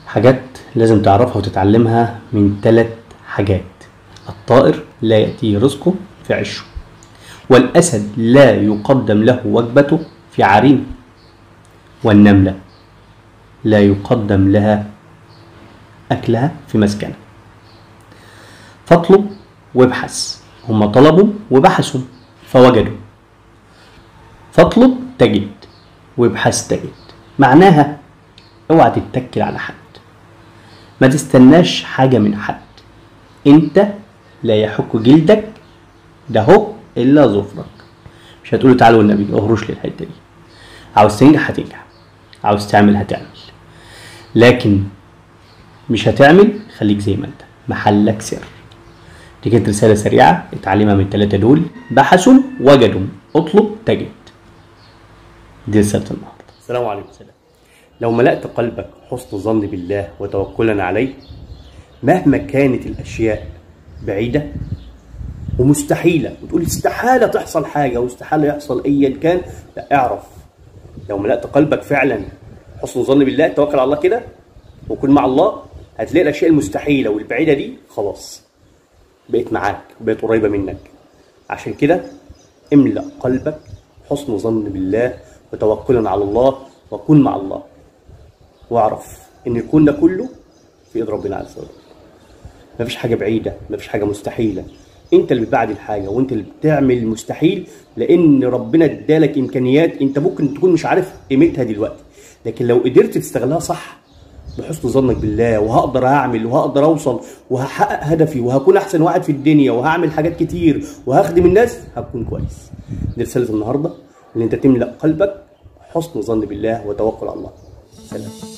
حاجات لازم تعرفها وتتعلمها من ثلاث حاجات الطائر لا يأتيه رزقه في عشه والأسد لا يقدم له وجبته في عرين والنملة لا يقدم لها أكلها في مسكنها فاطلب وابحث هم طلبوا وبحثوا فوجدوا فاطلب تجد وابحث تجد معناها اوعى تتكل على حد ما تستناش حاجة من حد انت لا يحك جلدك ده هو الا ظفرك مش هتقوله تعالوا والنبي اهرش لي الحته دي عاوز تنجح هتنجح عاوز تعمل هتعمل لكن مش هتعمل خليك زي ما انت محلك سر دي كانت رسالة سريعة اتعلمها من التلاتة دول بحثوا وجدوا اطلب تجد دي رسالة النهاردة السلام عليكم سلام لو ملأت قلبك حسن ظن بالله وتوكلا عليه مهما كانت الأشياء بعيدة ومستحيلة وتقول استحالة تحصل حاجة واستحالة يحصل أيا كان لا اعرف لو ملأت قلبك فعلا حسن ظن بالله توكل على الله كده وكن مع الله هتلاقي الأشياء المستحيلة والبعيدة دي خلاص بقت معاك وبقت قريبة منك عشان كده املأ قلبك حسن ظن بالله وتوكلا على الله وكن مع الله واعرف ان الكون ده كله في ايد ربنا عز وجل مفيش حاجه بعيده مفيش حاجه مستحيله انت اللي بتبعد الحاجه وانت اللي بتعمل المستحيل لان ربنا ادالك امكانيات انت ممكن تكون مش عارف قيمتها دلوقتي لكن لو قدرت تستغلها صح بحسن ظنك بالله وهقدر اعمل وهقدر اوصل وهحقق هدفي وهكون احسن واحد في الدنيا وهعمل حاجات كتير وهخدم الناس هكون كويس دي رساله النهارده ان انت تملا قلبك حسن ظن بالله وتوكل على الله سلام